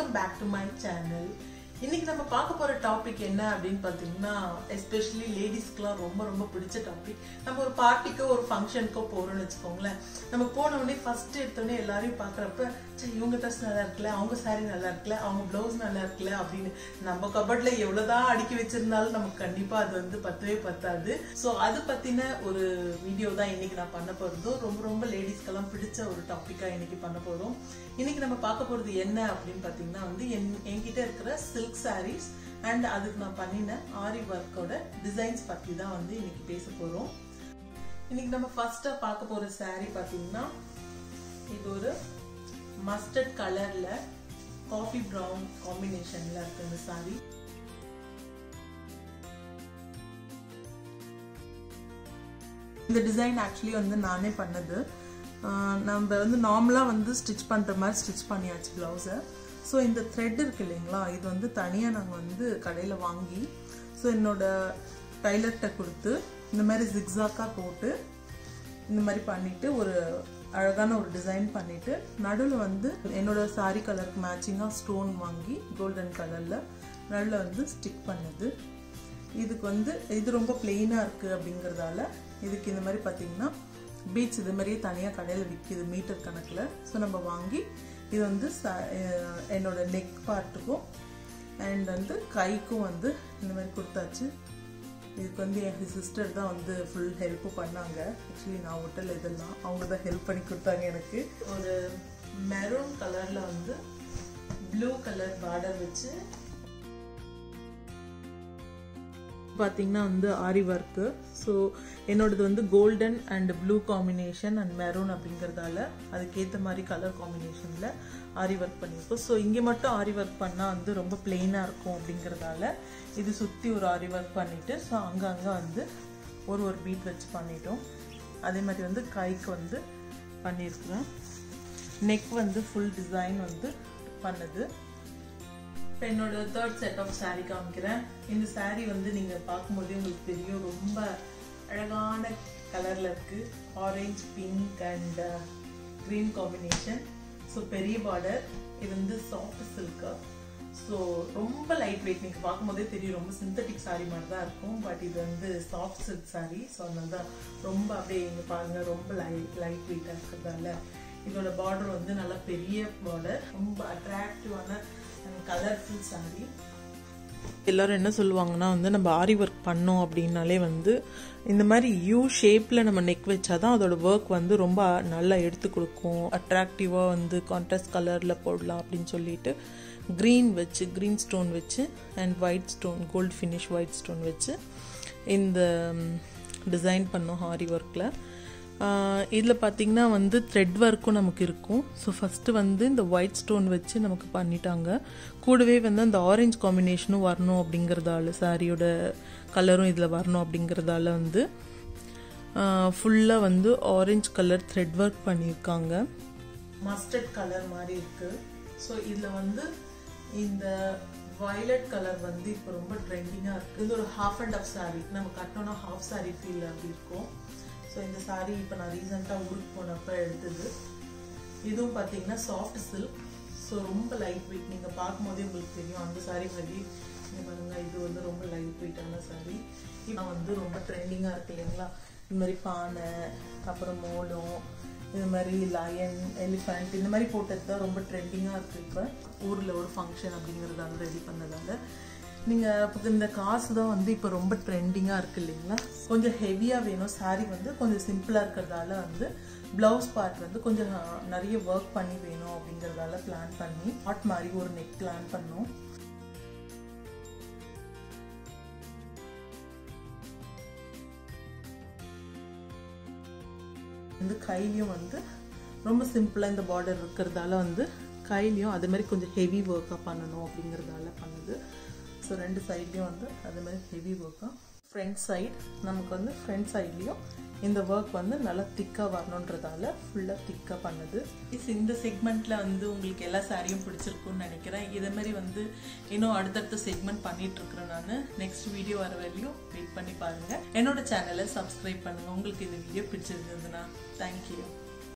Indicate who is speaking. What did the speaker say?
Speaker 1: welcome back to my channel இன்னைக்கு நம்ம பார்க்க போற டாபிக் என்ன அப்படின்னு பார்த்தீங்கன்னா எஸ்பெஷலி லேடிஸ்க்குலாம் ரொம்ப ரொம்ப பிடிச்ச டாபிக் நம்ம ஒரு பார்ட்டிக்கோ ஒரு ஃபங்க்ஷனுக்கோ போறோம்னு வச்சுக்கோங்களேன் நம்ம போன உடனே ஃபர்ஸ்ட் எடுத்தோடனே எல்லாரையும் பார்க்குறப்ப சரி இவங்க ட்ரெஸ் நல்லா இருக்குல்ல அவங்க saree நல்லா இருக்குல்ல அவங்க ப்ளவுஸ் நல்லா இருக்குல்ல அப்படின்னு நம்ம கபட்ல எவ்வளவுதான் அடுக்கி வச்சிருந்தாலும் நமக்கு கண்டிப்பா அது வந்து பத்தவே பத்தாது ஸோ அது பத்தின ஒரு வீடியோ தான் இன்னைக்கு நான் பண்ண போறதும் ரொம்ப ரொம்ப லேடிஸ்க்கெல்லாம் பிடிச்ச ஒரு டாபிக்கா இன்னைக்கு பண்ண போறோம் இன்னைக்கு நம்ம பார்க்க போறது என்ன அப்படின்னு பாத்தீங்கன்னா வந்து என் என்கிட்ட இருக்கிற சில்க் சாரீஸ் அண்ட் அதுக்கு நான் பண்ணின ஆரி ஒர்க்கோட டிசைன்ஸ் பத்தி தான் வந்து இன்னைக்கு பேச போறோம் இன்னைக்கு நம்ம ஃபர்ஸ்டா பார்க்க போற saree பாத்தீங்கன்னா இது ஒரு மஸ்டர்ட் கலர்ல காஃபி ப்ரௌன் காம்பினேஷன்ல இருக்கு இந்த saree இந்த டிசைன் ஆக்சுவலி வந்து நானே பண்ணது ஆஹ் நம்ம வந்து நார்மலாக வந்து ஸ்டிச் பண்ணுற மாதிரி ஸ்டிச் பண்ணியாச்சு ப்ளவுஸை ஸோ இந்த த்ரெட் இருக்கு இல்லைங்களா இது வந்து தனியாக நாங்கள் வந்து கடையில் வாங்கி ஸோ என்னோட டைலர்கிட்ட கொடுத்து இந்த மாதிரி ஜிக்ஸாக்காக போட்டு இந்த மாதிரி பண்ணிட்டு ஒரு அழகான ஒரு டிசைன் பண்ணிட்டு நடுவில் வந்து என்னோட சாரி கலருக்கு மேட்சிங்காக ஸ்டோன் வாங்கி கோல்டன் கலரில் நடுவில் வந்து ஸ்டிக் பண்ணுது இதுக்கு வந்து இது ரொம்ப பிளெயினாக இருக்குது அப்படிங்கிறதால இதுக்கு இந்த மாதிரி பார்த்தீங்கன்னா பீட்ஸ் இது மாதிரியே தனியாக கடையில் விற்கிது மீட்டர் கணக்கில் ஸோ நம்ம வாங்கி இது வந்து ச- அஹ் என்னோட நெக் பார்ட்டுக்கும் அண்ட் வந்து கைக்கும் வந்து இந்த மாதிரி கொடுத்தாச்சு இதுக்கு வந்து என் சிஸ்டர் தான் வந்து ஃபுல் ஹெல்ப் பண்ணாங்க ஆக்சுவலி நான் ஹோட்டல் இதெல்லாம் அவங்க தான் ஹெல்ப் பண்ணி கொடுத்தாங்க எனக்கு ஒரு மெரூன் கலரில் வந்து ப்ளூ கலர் பார்டர் வச்சு பார்த்தீங்கன்னா வந்து ஆரி ஒர்க்கு ஸோ என்னோடது வந்து golden and blue combination and maroon அப்படிங்கிறதால அதுக்கேற்ற மாதிரி கலர் காம்பினேஷனில் ஆரி ஒர்க் பண்ணியிருக்கோம் ஸோ இங்கே மட்டும் ஆரி ஒர்க் பண்ணால் வந்து ரொம்ப பிளெயினாக இருக்கும் அப்படிங்கிறதால இது சுற்றி ஒரு ஆரி ஒர்க் பண்ணிவிட்டு ஸோ அங்கங்கே வந்து ஒரு ஒரு பீட் வச்சு பண்ணிட்டோம் அதே மாதிரி வந்து கைக்கு வந்து பண்ணியிருக்கிறேன் நெக் வந்து ஃபுல் டிசைன் வந்து பண்ணது இப்போ என்னோட தேர்ட் செட் ஆஃப் saree காமிக்கிறேன் இந்த saree வந்து நீங்கள் பார்க்கும்போதே உங்களுக்கு தெரியும் ரொம்ப அழகான கலரில் இருக்கு orange pink and green combination so பெரிய பார்டர் இது வந்து சாஃப்ட் சில்க்கு ஸோ ரொம்ப லைட் வெயிட் நீங்கள் பார்க்கும்போதே தெரியும் ரொம்ப சிந்தட்டிக் saree மாதிரி தான் இருக்கும் பட் இது வந்து சாஃப்ட் சில்க் saree ஸோ அதனால தான் ரொம்ப அப்படியே இங்கே பாருங்க ரொம்ப லைட் லைட் வெயிட்டாக இருக்கிறதால இதோட பார்டர் வந்து நல்லா பெரிய பார்டர் ரொம்ப அட்ராக்டிவான கலர்ஃபுல் saree எல்லாரும் என்ன சொல்லுவாங்கன்னா வந்து நம்ம ஆரி ஒர்க் பண்ணோம் அப்படின்னாலே வந்து இந்த மாதிரி யூ ஷேப்பில் நம்ம நெக் வச்சாதான் அதோட ஒர்க் வந்து ரொம்ப நல்லா எடுத்து கொடுக்கும் அட்ராக்டிவாக வந்து கான்ட்ராஸ்ட் கலரில் போடலாம் அப்படின்னு சொல்லிட்டு க்ரீன் வச்சு க்ரீன் ஸ்டோன் வச்சு and white stone gold finish white stone வச்சு இந்த டிசைன் பண்ணோம் ஆரி ஒர்க்கில் இதில் பார்த்தீங்கன்னா வந்து த்ரெட் ஒர்க்கும் நமக்கு இருக்கும் ஸோ ஃபஸ்ட்டு வந்து இந்த ஒயிட் ஸ்டோன் வச்சு நமக்கு பண்ணிட்டாங்க கூடவே வந்து அந்த ஆரஞ்சு காம்பினேஷனும் வரணும் அப்படிங்கிறதால சாரியோட கலரும் இதில் வரணும் அப்படிங்கிறதால வந்து ஃபுல்லாக வந்து ஆரஞ்சு கலர் த்ரெட் ஒர்க் பண்ணியிருக்காங்க மஸ்டர்ட் கலர் மாதிரி இருக்கு ஸோ இதில் வந்து இந்த வயலட் கலர் வந்து இப்போ ரொம்ப ட்ரெண்டிங்காக இருக்குது இது ஒரு ஹாஃப் அண்ட் ஆஃப் saree நம்ம கட்டோன்னா ஹாஃப் saree ஃபீல் அப்படி இருக்கும் ஸோ இந்த saree இப்போ நான் ரீசெண்டாக ஊருக்கு போனப்போ எடுத்தது இதுவும் பார்த்தீங்கன்னா சாஃப்ட் சில்க் ஸோ ரொம்ப லைட் வெயிட் நீங்கள் பார்க்கும்போதே உங்களுக்கு தெரியும் அந்த saree மாதிரி இங்க பாருங்க இது வந்து ரொம்ப லைட் வெயிட்டான saree இப்போ வந்து ரொம்ப ட்ரெண்டிங்காக இருக்கு இல்லைங்களா இந்த மாதிரி பானை அப்புறம் மோளம் இது மாதிரி லயன் எலிஃபண்ட் இந்த மாதிரி போட்டது தான் ரொம்ப ட்ரெண்டிங்காக இருக்குது இப்போ ஊரில் ஒரு ஃபங்க்ஷன் அப்படிங்கிறதால ரெடி பண்ணதால நீங்கள் இந்த காசு தான் வந்து இப்போ ரொம்ப ட்ரெண்டிங்காக இருக்குது இல்லைங்களா கொஞ்சம் ஹெவியாக வேணும் saree வந்து கொஞ்சம் சிம்பிளாக இருக்கிறதால வந்து ப்ளவுஸ் பார்ட் வந்து கொஞ்சம் அஹ், நிறைய ஒர்க் பண்ணி வேணும் அப்படிங்கிறதால பிளான் பண்ணி ஹாட் மாதிரி ஒரு நெக் பிளான் பண்ணோம் வந்து கையிலையும் வந்து ரொம்ப சிம்பிளாக இந்த பார்டர் இருக்கிறதால வந்து கையிலையும் அது மாதிரி கொஞ்சம் ஹெவி ஒர்க்காக பண்ணணும் அப்படிங்கிறதால பண்ணுது ஸோ ரெண்டு சைட்லேயும் வந்து அது மாதிரி ஹெவி ஒர்க்காக ஃப்ரண்ட் சைடு நமக்கு வந்து ஃப்ரண்ட் சைட்லேயும் இந்த ஒர்க் வந்து நல்லா திக்காக வரணுன்றதால ஃபுல்லாக திக்காக பண்ணுது Is இந்த செக்மெண்ட்டில் வந்து உங்களுக்கு எல்லா சாரியும் பிடிச்சிருக்கும்னு நினைக்கிறேன் இதே மாதிரி வந்து இன்னும் அடுத்தடுத்த செக்மெண்ட் பண்ணிட்டு இருக்கிறேன் நான் நெக்ஸ்ட் வீடியோ வர வரையும் வெயிட் பண்ணி பாருங்கள் என்னோட சேனலை சப்ஸ்கிரைப் பண்ணுங்கள் உங்களுக்கு இந்த வீடியோ பிடிச்சிருந்ததுன்னா தேங்க்யூ